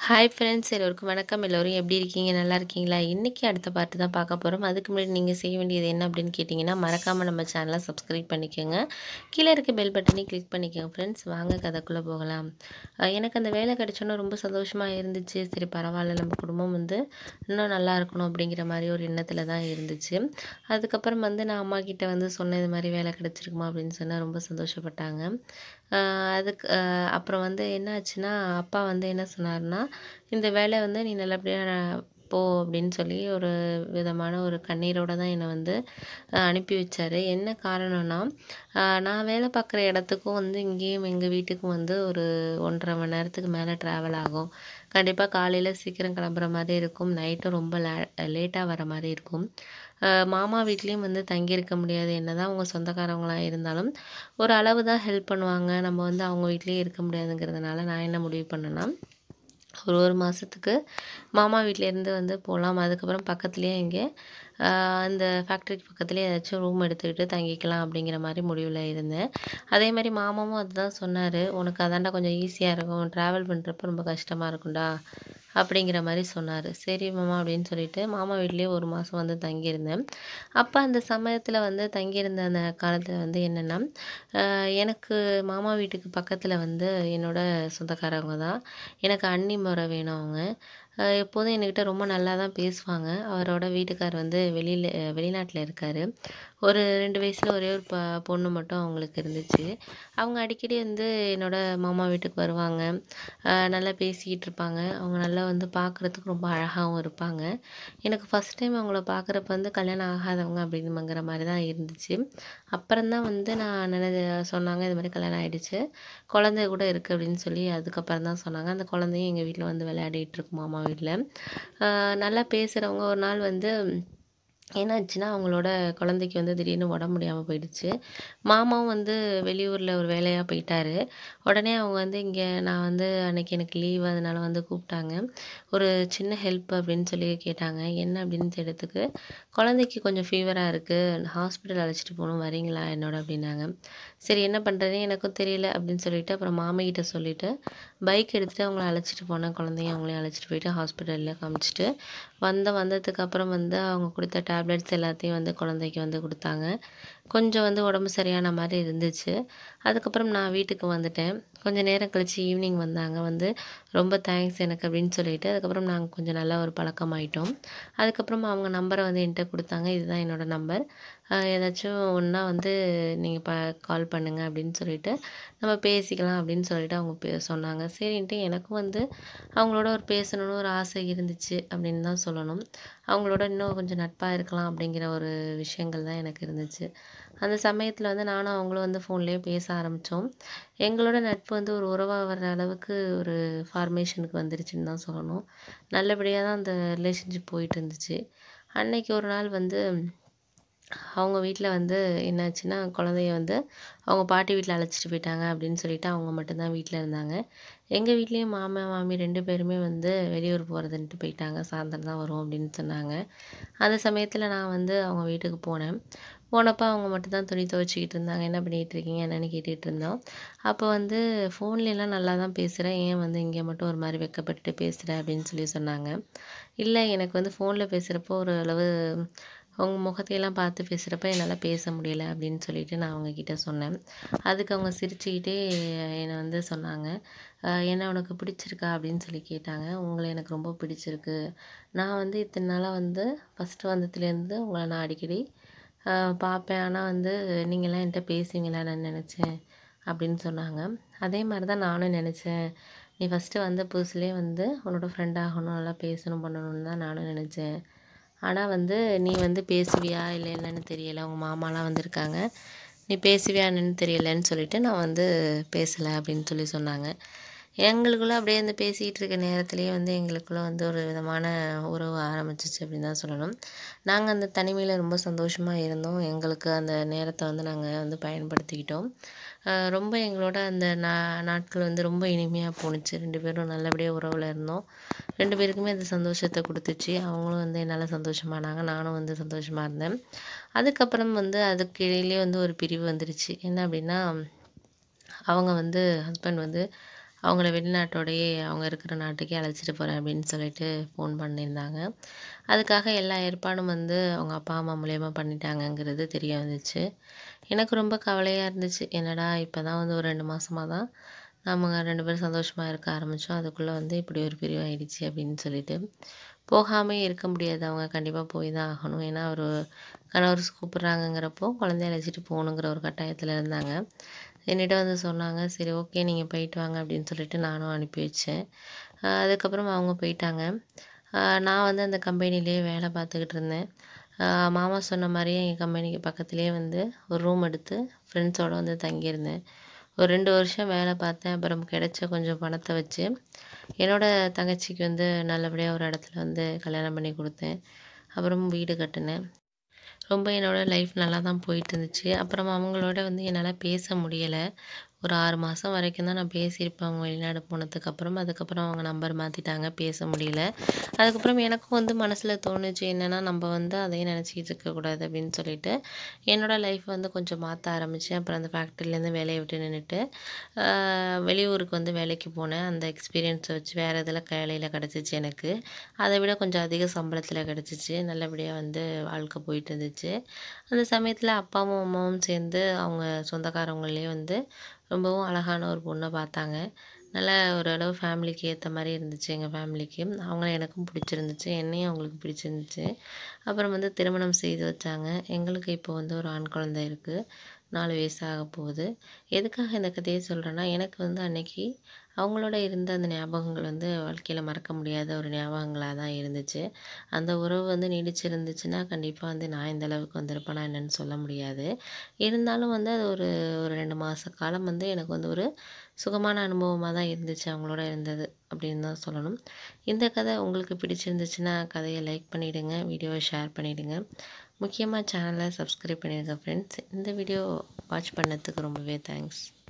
hi friends எல்லோருக்கும் வணக்கம் எல்லோரும் எப்படி இருக்கீங்க நல்லா இருக்கீங்களா இன்றைக்கி அடுத்த பாட்டு தான் பார்க்க போகிறோம் அதுக்கு முன்னாடி நீங்கள் செய்ய வேண்டியது என்ன அப்படின்னு கேட்டிங்கன்னா மறக்காமல் நம்ம சேனலை சப்ஸ்கிரைப் பண்ணிக்கோங்க கீழே இருக்க பெல் பட்டனையும் கிளிக் பண்ணிக்கோங்க ஃப்ரெண்ட்ஸ் வாங்க கதைக்குள்ளே போகலாம் அஹ் எனக்கு அந்த வேலை கிடைச்சோன்னே ரொம்ப சந்தோஷமாக இருந்துச்சு சரி பரவாயில்ல நம்ம குடும்பம் வந்து இன்னும் நல்லா இருக்கணும் அப்படிங்கிற மாதிரி ஒரு எண்ணத்தில் தான் இருந்துச்சு அதுக்கப்புறம் வந்து நான் அம்மா கிட்ட வந்து சொன்னேன் இது மாதிரி வேலை கிடச்சிருக்குமா அப்படின்னு சொன்னால் ரொம்ப சந்தோஷப்பட்டாங்க ஆஹ் அதுக்கு ஆஹ் அப்புறம் வந்து என்ன ஆச்சுன்னா அப்பா வந்து என்ன சொன்னார்னா இந்த வேலை வந்து நீ நல்லபடியாக போ அப்படின்னு சொல்லி ஒரு விதமான ஒரு கண்ணீரோட தான் என்னை வந்து ஆஹ் அனுப்பி வச்சாரு என்ன காரணம்னா ஆஹ் நான் வேலை பார்க்குற இடத்துக்கும் வந்து இங்கேயும் எங்கள் வீட்டுக்கும் வந்து ஒரு ஒன்றரை மணி நேரத்துக்கு மேலே ட்ராவல் ஆகும் கண்டிப்பாக காலையில் சீக்கிரம் கிளம்புற மாதிரி இருக்கும் நைட்டும் ரொம்ப லே லேட்டாக வர மாதிரி இருக்கும் ஆஹ் மாமா வீட்லேயும் வந்து தங்கியிருக்க முடியாது என்ன தான் அவங்க சொந்தக்காரவங்களாக இருந்தாலும் ஒரு அளவு தான் ஹெல்ப் பண்ணுவாங்க நம்ம வந்து அவங்க வீட்லேயே இருக்க முடியாதுங்கிறதுனால நான் என்ன முடிவு பண்ணேன்னா ஒரு ஒரு மாதத்துக்கு மாமா வீட்டிலேருந்து வந்து போகலாம் அதுக்கப்புறம் பக்கத்துலேயே இங்கே அந்த ஃபேக்ட்ரிக்கு பக்கத்துலேயே ஏதாச்சும் ரூம் எடுத்துக்கிட்டு தங்கிக்கலாம் அப்படிங்கிற மாதிரி முடிவில் இருந்தேன் அதே மாதிரி மாமாவும் அதுதான் சொன்னார் உனக்கு அதாண்டா கொஞ்சம் ஈஸியாக இருக்கும் ட்ராவல் பண்ணுறப்ப ரொம்ப கஷ்டமாக இருக்கும்டா அப்படிங்கிற மாதிரி சொன்னார் சரி மாமா அப்படின்னு சொல்லிட்டு மாமா வீட்லேயே ஒரு மாதம் வந்து தங்கியிருந்தேன் அப்போ அந்த சமயத்தில் வந்து தங்கியிருந்த அந்த காலத்தில் வந்து என்னென்னா எனக்கு மாமா வீட்டுக்கு பக்கத்தில் வந்து என்னோட சொந்தக்காரவங்க தான் எனக்கு அண்ணி முறை வேணும் அவங்க அஹ் எப்போதும் என்கிட்ட ரொம்ப நல்லா தான் பேசுவாங்க அவரோட வீட்டுக்கார் வந்து வெளியில் வெளிநாட்டில் இருக்கார் ஒரு ரெண்டு வயசில் ஒரே ஒரு ப பொண்ணு மட்டும் அவங்களுக்கு இருந்துச்சு அவங்க அடிக்கடி வந்து என்னோட மாமா வீட்டுக்கு வருவாங்க அஹ் நல்லா பேசிக்கிட்டு இருப்பாங்க அவங்க நல்லா வந்து பார்க்குறதுக்கு ரொம்ப அழகாகவும் இருப்பாங்க எனக்கு ஃபஸ்ட் டைம் அவங்கள பார்க்குறப்ப வந்து கல்யாணம் ஆகாதவங்க அப்படிங்கிற மாதிரி தான் இருந்துச்சு அப்புறம்தான் வந்து நான் நினை சொன்னாங்க இது மாதிரி கல்யாணம் ஆகிடுச்சு குழந்தை கூட இருக்குது அப்படின்னு சொல்லி அதுக்கப்புறம் தான் சொன்னாங்க அந்த குழந்தையும் எங்கள் வீட்டில் வந்து விளையாடிட்டு இருக்கு மாமா வீட்டில் நல்லா பேசுகிறவங்க ஒரு நாள் வந்து என்னாச்சுன்னா அவங்களோட குழந்தைக்கு வந்து திடீர்னு உடம்பு முடியாமல் போயிடுச்சு மாமாவும் வந்து வெளியூரில் ஒரு வேலையாக போயிட்டாரு உடனே அவங்க வந்து இங்கே நான் வந்து அன்னைக்கு எனக்கு லீவ் அதனால வந்து கூப்பிட்டாங்க ஒரு சின்ன ஹெல்ப் அப்படின்னு சொல்லி கேட்டாங்க என்ன அப்படின்னு தெரியறதுக்கு குழந்தைக்கு கொஞ்சம் ஃபீவராக இருக்குது ஹாஸ்பிட்டல் அழைச்சிட்டு போகணும் வரீங்களா என்னோட அப்படின்னாங்க சரி என்ன பண்ணுறதுன்னு எனக்கும் தெரியல அப்படின்னு சொல்லிட்டு அப்புறம் மாமிகிட்ட சொல்லிவிட்டு பைக் எடுத்துகிட்டு அவங்கள அழைச்சிட்டு போனேன் குழந்தைய அவங்களையும் அழைச்சிட்டு போயிட்டு ஹாஸ்பிட்டலில் காமிச்சிட்டு வந்த வந்ததுக்கு அப்புறம் வந்து அவங்க கொடுத்த டேப்லெட்ஸ் எல்லாத்தையும் வந்து குழந்தைக்கு வந்து கொடுத்தாங்க கொஞ்சம் வந்து உடம்பு சரியான மாதிரி இருந்துச்சு அதுக்கப்புறம் நான் வீட்டுக்கு வந்துட்டேன் கொஞ்சம் நேரம் கழித்து ஈவினிங் வந்தாங்க வந்து ரொம்ப தேங்க்ஸ் எனக்கு அப்படின்னு சொல்லிட்டு அதுக்கப்புறம் நாங்கள் கொஞ்சம் நல்ல ஒரு பழக்கமாயிட்டோம் அதுக்கப்புறம் அவங்க நம்பரை வந்து என்கிட்ட கொடுத்தாங்க இதுதான் என்னோட நம்பர் ஏதாச்சும் ஒன்றா வந்து நீங்கள் ப கால் பண்ணுங்கள் அப்படின்னு சொல்லிட்டு நம்ம பேசிக்கலாம் அப்படின்னு சொல்லிட்டு அவங்க பே சொன்னாங்க சரின்ட்டு எனக்கும் வந்து அவங்களோட ஒரு பேசணும்னு ஒரு ஆசை இருந்துச்சு அப்படின்னு தான் சொல்லணும் அவங்களோட இன்னும் கொஞ்சம் நட்பாக இருக்கலாம் அப்படிங்கிற ஒரு விஷயங்கள் தான் எனக்கு இருந்துச்சு அந்த சமயத்தில் வந்து நானும் அவங்களும் வந்து ஃபோன்லேயே பேச ஆரம்பித்தோம் எங்களோட நட்பு வந்து ஒரு உறவாக வர்ற அளவுக்கு ஒரு ஃபார்மேஷனுக்கு வந்துருச்சுன்னு தான் சொல்லணும் நல்லபடியாக தான் அந்த ரிலேஷன்ஷிப் போயிட்டு இருந்துச்சு அன்னைக்கு ஒரு நாள் வந்து அவங்க வீட்டில் வந்து என்னாச்சுன்னா குழந்தைய வந்து அவங்க பாட்டி வீட்டில் அழைச்சிட்டு போயிட்டாங்க அப்படின்னு சொல்லிட்டு அவங்க மட்டும்தான் வீட்டில் இருந்தாங்க எங்கள் வீட்லேயும் மாமா மாமி ரெண்டு பேருமே வந்து வெளியூர் போகிறதுன்ட்டு போயிட்டாங்க சாயந்தரம் தான் வரும் அப்படின்னு சொன்னாங்க அந்த சமயத்தில் நான் வந்து அவங்க வீட்டுக்கு போனேன் போனப்போ அவங்க மட்டும்தான் துணி துவைச்சிக்கிட்டு இருந்தாங்க என்ன பண்ணிகிட்டு இருக்கீங்க என்னென்னு கேட்டுகிட்டு இருந்தோம் அப்போ வந்து ஃபோன்லலாம் நல்லா தான் பேசுகிறேன் ஏன் வந்து இங்கே மட்டும் ஒரு மாதிரி வெக்கப்பட்டுட்டு பேசுகிற அப்படின்னு சொல்லி சொன்னாங்க இல்லை எனக்கு வந்து ஃபோனில் பேசுகிறப்போ ஒரு அளவு அவங்க முகத்தையெல்லாம் பார்த்து பேசுகிறப்ப என்னால் பேச முடியல அப்படின்னு சொல்லிட்டு நான் அவங்கக்கிட்ட சொன்னேன் அதுக்கு அவங்க சிரிச்சுக்கிட்டே என்னை வந்து சொன்னாங்க என்ன உனக்கு பிடிச்சிருக்கா அப்படின்னு சொல்லி கேட்டாங்க உங்களை எனக்கு ரொம்ப பிடிச்சிருக்கு நான் வந்து இத்தனை நாளாக வந்து ஃபஸ்ட்டு வந்ததுலேருந்து உங்களை நான் அடிக்கடி பார்ப்பேன் ஆனால் வந்து நீங்களாம் என்கிட்ட பேசுவீங்களா நான் நினச்சேன் அப்படின்னு சொன்னாங்க அதே மாதிரி தான் நானும் நினச்சேன் நீ ஃபஸ்ட்டு வந்த புதுசுலேயே வந்து உன்னோட ஃப்ரெண்ட் ஆகணும் நல்லா பேசணும் பண்ணணும்னு தான் நானும் நினச்சேன் ஆனால் வந்து நீ வந்து பேசுவியா இல்லை என்னன்னு தெரியலை உங்கள் மாமாலாம் வந்திருக்காங்க நீ பேசுவியா என்னன்னு தெரியலன்னு சொல்லிட்டு நான் வந்து பேசலை அப்படின்னு சொல்லி சொன்னாங்க எங்களுக்குள்ளே அப்படியே வந்து பேசிகிட்டு இருக்க நேரத்துலேயே வந்து எங்களுக்குள்ளே வந்து ஒரு விதமான உறவு ஆரம்பிச்சிச்சு அப்படின்னு தான் சொல்லணும் நாங்கள் அந்த தனிமையில் ரொம்ப சந்தோஷமாக இருந்தோம் எங்களுக்கு அந்த நேரத்தை வந்து நாங்கள் வந்து பயன்படுத்திக்கிட்டோம் ரொம்ப எங்களோட அந்த நா நாட்கள் வந்து ரொம்ப இனிமையாக போணுச்சு ரெண்டு பேரும் நல்லபடியாக உறவில் இருந்தோம் ரெண்டு பேருக்குமே அந்த சந்தோஷத்தை கொடுத்துச்சு அவங்களும் வந்து என்னால் சந்தோஷமானாங்க நானும் வந்து சந்தோஷமாக இருந்தேன் அதுக்கப்புறம் வந்து அதுக்கு இடையிலே வந்து ஒரு பிரிவு வந்துருச்சு என்ன அப்படின்னா அவங்க வந்து ஹஸ்பண்ட் வந்து அவங்கள வெளிநாட்டோடையே அவங்க இருக்கிற நாட்டுக்கே அழைச்சிட்டு போகிறேன் அப்படின்னு சொல்லிட்டு ஃபோன் பண்ணியிருந்தாங்க அதுக்காக எல்லா ஏற்பாடும் வந்து அவங்க அப்பா அம்மா மூலயமா பண்ணிட்டாங்கங்கிறது தெரிய வந்துச்சு எனக்கு ரொம்ப கவலையாக இருந்துச்சு என்னடா இப்போ தான் வந்து ஒரு ரெண்டு மாதமாக தான் நம்ம ரெண்டு பேரும் சந்தோஷமாக இருக்க ஆரம்பித்தோம் அதுக்குள்ளே வந்து இப்படி ஒரு பிரிவு ஆயிடுச்சு அப்படின்னு சொல்லிட்டு போகாமே இருக்க முடியாது அவங்க கண்டிப்பாக போய் தான் ஆகணும் ஏன்னா ஒரு கணவர் கூப்பிட்றாங்கங்கிறப்போ குழந்தைய அழைச்சிட்டு போகணுங்கிற ஒரு கட்டாயத்தில் இருந்தாங்க என்னிட்ட வந்து சொன்னாங்க சரி ஓகே நீங்கள் போயிட்டு வாங்க அப்படின்னு சொல்லிட்டு நானும் அனுப்பி வச்சேன் ஆஹ் அதுக்கப்புறம் அவங்க போயிட்டாங்க ஆஹ் நான் வந்து அந்த கம்பெனிலேயே வேலை பார்த்துக்கிட்டு இருந்தேன் ஆஹ் மாமா சொன்ன மாதிரியே எங்கள் கம்பெனிக்கு பக்கத்துலேயே வந்து ஒரு ரூம் எடுத்து ஃப்ரெண்ட்ஸோடு வந்து தங்கியிருந்தேன் ஒரு ரெண்டு வருஷம் வேலை பார்த்தேன் அப்புறம் கிடைச்ச கொஞ்சம் பணத்தை வச்சு என்னோட தங்கச்சிக்கு வந்து நல்லபடியாக ஒரு இடத்துல வந்து கல்யாணம் பண்ணி கொடுத்தேன் அப்புறம் வீடு கட்டினேன் ரொம்ப என்னோட லைஃப் நல்லா தான் போயிட்டு இருந்துச்சு அப்புறம் அவங்களோட வந்து என்னால் பேச முடியலை ஒரு ஆறு மாதம் வரைக்கும் தான் நான் பேசியிருப்பேன் அவங்க வெளிநாடு போனதுக்கு அப்புறம் அதுக்கப்புறம் அவங்க நம்பர் மாற்றிட்டாங்க பேச முடியல அதுக்கப்புறம் எனக்கும் வந்து மனசில் தோணுச்சு என்னென்னா நம்ம வந்து அதையும் நினச்சிக்கிட்டு இருக்கக்கூடாது அப்படின்னு சொல்லிட்டு என்னோட லைஃப் வந்து கொஞ்சம் மாற்ற ஆரம்பித்தேன் அப்புறம் அந்த ஃபேக்ட்ரிலேருந்து வேலையை விட்டு நின்றுட்டு வெளியூருக்கு வந்து வேலைக்கு போனேன் அந்த எக்ஸ்பீரியன்ஸை வச்சு வேறு இதில் வேலையில் கிடச்சிச்சு எனக்கு அதை விட கொஞ்சம் அதிக சம்பளத்தில் கிடச்சிச்சு நல்லபடியாக வந்து வாழ்க்கை போயிட்டு இருந்துச்சு அந்த சமயத்தில் அப்பாவும் அம்மாவும் சேர்ந்து அவங்க சொந்தக்காரவங்களே வந்து ரொம்பவும் அழகான ஒரு பொண்ணை பார்த்தாங்க நல்லா ஓரளவு ஃபேமிலிக்கு ஏற்ற மாதிரி இருந்துச்சு எங்கள் ஃபேமிலிக்கு அவங்கள எனக்கும் பிடிச்சிருந்துச்சு என்னையும் அவங்களுக்கு பிடிச்சிருந்துச்சு அப்புறம் வந்து திருமணம் செய்து வச்சாங்க எங்களுக்கு இப்போ வந்து ஒரு ஆண் குழந்தை இருக்குது நாலு வயசு ஆக போகுது எதுக்காக இந்த கதையை சொல்கிறேன்னா எனக்கு வந்து அன்னைக்கு அவங்களோட இருந்த அந்த ஞாபகங்கள் வந்து வாழ்க்கையில் மறக்க முடியாத ஒரு ஞாபகங்களாக தான் இருந்துச்சு அந்த உறவு வந்து நீடிச்சிருந்துச்சுன்னா கண்டிப்பாக வந்து நான் இந்த அளவுக்கு வந்திருப்பேனா என்னன்னு சொல்ல முடியாது இருந்தாலும் வந்து அது ஒரு ஒரு ரெண்டு மாத காலம் வந்து எனக்கு வந்து ஒரு சுகமான அனுபவமாக தான் இருந்துச்சு அவங்களோட இருந்தது அப்படின்னு தான் சொல்லணும் இந்த கதை உங்களுக்கு பிடிச்சிருந்துச்சுன்னா கதையை லைக் பண்ணிவிடுங்க வீடியோவை ஷேர் பண்ணிவிடுங்க முக்கியமாக சேனலை சப்ஸ்கிரைப் பண்ணிடுங்க ஃப்ரெண்ட்ஸ் இந்த வீடியோ வாட்ச் பண்ணதுக்கு ரொம்பவே தேங்க்ஸ்